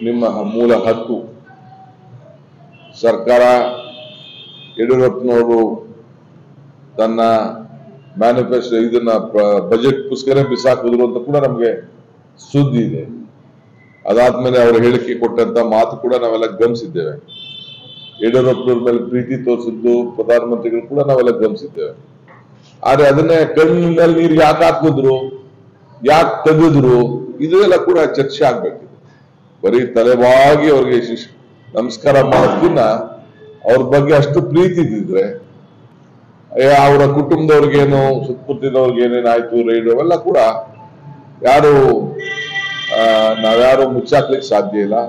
ನಿಮ್ಮ ಮೂಲ ಹಕ್ಕು ಸರ್ಕಾರ ಯಡಿಯೂರಪ್ಪನವರು ತನ್ನ ಮ್ಯಾನಿಫೆಸ್ಟೋ ಇದನ್ನ ಬಜೆಟ್ ಪುಸ್ತಕನೇ ಬಿಸಾಕಿದ್ರು ಅಂತ ಕೂಡ ನಮಗೆ ಸುದ್ದಿ ಇದೆ ಅದಾದ್ಮೇಲೆ ಅವರು ಹೇಳಿಕೆ ಕೊಟ್ಟಂತ ಮಾತು ಕೂಡ ನಾವೆಲ್ಲ ಗಮನಿಸಿದ್ದೇವೆ ಯಡಿಯೂರಪ್ಪನವ್ರ ಮೇಲೆ ಪ್ರೀತಿ ತೋರಿಸಿದ್ದು ಪ್ರಧಾನಮಂತ್ರಿಗಳು ಕೂಡ ನಾವೆಲ್ಲ ಗಮನಿಸಿದ್ದೇವೆ ಆದ್ರೆ ಅದನ್ನೇ ಕಣ್ಣಿನಲ್ಲಿ ನೀರು ಯಾಕೆ ಹಾಕಿದ್ರು ಯಾಕೆ ತೆಗೆದ್ರು ಇದೆಲ್ಲ ಕೂಡ ಚರ್ಚೆ ಆಗ್ಬೇಕಿದೆ ಬರೀ ತಲೆಬಾಗಿ ಅವ್ರಿಗೆ ಶಿಶ್ ನಮಸ್ಕಾರ ಮಾಡೋದಕ್ಕಿನ್ನ ಅವ್ರ ಬಗ್ಗೆ ಅಷ್ಟು ಪ್ರೀತಿ ಇದ್ದಿದ್ರೆ ಏ, ಅವರ ಕುಟುಂಬದವ್ರಿಗೇನು ಸುತ್ತಮುತ್ತಲಿನವ್ರಿಗೆ ಏನೇನಾಯ್ತು ರೈಡ್ ಅವೆಲ್ಲ ಕೂಡ ಯಾರು ಆ, ನಾವ್ಯಾರು ಮುಚ್ಚಾಕ್ಲಿಕ್ಕೆ ಸಾಧ್ಯ ಇಲ್ಲ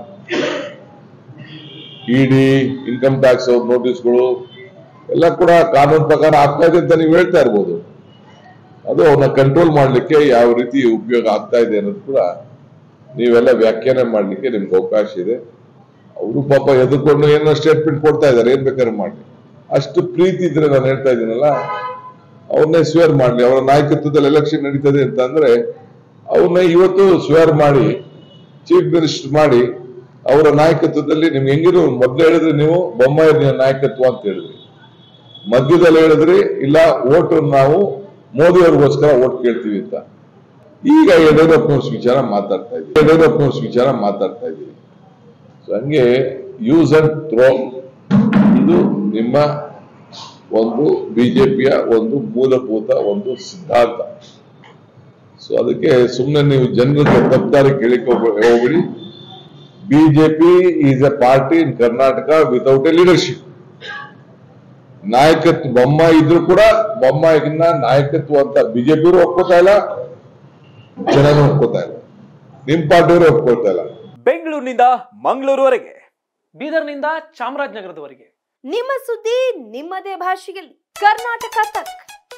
ಇಡಿ ಇನ್ಕಮ್ ಟ್ಯಾಕ್ಸ್ ಅವ್ರ ನೋಟಿಸ್ಗಳು ಎಲ್ಲ ಕೂಡ ಕಾನೂನು ಪ್ರಕಾರ ಆಗ್ತಾ ಇದೆ ಅಂತ ನೀವು ಹೇಳ್ತಾ ಇರ್ಬೋದು ಅದು ಅವನ್ನ ಕಂಟ್ರೋಲ್ ಮಾಡ್ಲಿಕ್ಕೆ ಯಾವ ರೀತಿ ಉಪಯೋಗ ಆಗ್ತಾ ಇದೆ ಅನ್ನೋದು ಕೂಡ ನೀವೆಲ್ಲ ವ್ಯಾಖ್ಯಾನ ಮಾಡ್ಲಿಕ್ಕೆ ನಿಮ್ಗೆ ಅವಕಾಶ ಇದೆ ಅವರು ಪಾಪ ಎದುರ್ಕೊಂಡು ಏನೋ ಸ್ಟೇಟ್ಮೆಂಟ್ ಕೊಡ್ತಾ ಇದ್ದಾರೆ ಏನ್ ಬೇಕಾದ್ರೆ ಮಾಡ್ಲಿ ಅಷ್ಟು ಪ್ರೀತಿ ಇದ್ರೆ ನಾನು ಹೇಳ್ತಾ ಇದ್ದೀನಲ್ಲ ಅವ್ರನ್ನೇ ಸ್ವೇರ್ ಮಾಡ್ಲಿ ಅವರ ನಾಯಕತ್ವದಲ್ಲಿ ಎಲೆಕ್ಷನ್ ನಡೀತದೆ ಅಂತ ಅಂದ್ರೆ ಅವ್ರನ್ನ ಇವತ್ತು ಸ್ವೇರ್ ಮಾಡಿ ಚೀಫ್ ಮಿನಿಸ್ಟರ್ ಮಾಡಿ ಅವರ ನಾಯಕತ್ವದಲ್ಲಿ ನಿಮ್ಗೆ ಹೆಂಗಿರು ಮೊದ್ಲು ಹೇಳಿದ್ರಿ ನೀವು ಬೊಮ್ಮಾಯಿ ನಾಯಕತ್ವ ಅಂತ ಹೇಳಿದ್ರಿ ಮಧ್ಯದಲ್ಲಿ ಹೇಳಿದ್ರಿ ಇಲ್ಲ ಓಟ್ ನಾವು ಮೋದಿ ಅವ್ರಿಗೋಸ್ಕರ ಓಟ್ ಕೇಳ್ತೀವಿ ಅಂತ ಈಗ ಯಡಿಯೂರಪ್ಪನವ್ರ ವಿಚಾರ ಮಾತಾಡ್ತಾ ಇದ್ದೀವಿ ಯಡಿಯೂರಪ್ಪನವ್ರ ವಿಚಾರ ಮಾತಾಡ್ತಾ ಇದ್ದೀವಿ ಸೊ ಹಂಗೆ ಯೂಸ್ ಅಂಡ್ ಥ್ರೋ ಇದು ನಿಮ್ಮ ಒಂದು ಬಿಜೆಪಿಯ ಒಂದು ಮೂಲಭೂತ ಒಂದು ಸಿದ್ಧಾಂತ ಸೊ ಅದಕ್ಕೆ ಸುಮ್ಮನೆ ನೀವು ಜನರಿಗೆ ತಪ್ಪದಾರಿ ಕೇಳಿಕ್ ಹೋಗ್ಬ- ಹೋಗ್ಬಿಡಿ BJP is a party in Karnataka without a leadership ನಾಯಕತ್ವ ಬೊಮ್ಮಾಯಿ ಇದ್ರು ಕೂಡ ಬೊಮ್ಮಾಯಿಗಿನ್ನ ನಾಯಕತ್ವ ಅಂತ ಬಿಜೆಪಿಯವರು ಒಪ್ಕೋತಾ ಇಲ್ಲ ಜನನೂ ಒಪ್ಕೋತಾ ಇಲ್ಲ ನಿಮ್ ಪಾರ್ಟಿಯವರು ಒಪ್ಕೊಳ್ತಾ ಇಲ್ಲ ಬೆಂಗಳೂರಿನಿಂದ ಮಂಗಳೂರುವರೆಗೆ ಬೀದರ್ನಿಂದ ಚಾಮರಾಜನಗರದವರೆಗೆ ನಿಮ್ಮ ಸುದ್ದಿ ನಿಮ್ಮದೇ ಭಾಷೆಯಲ್ಲಿ ಕರ್ನಾಟಕ ತಕ್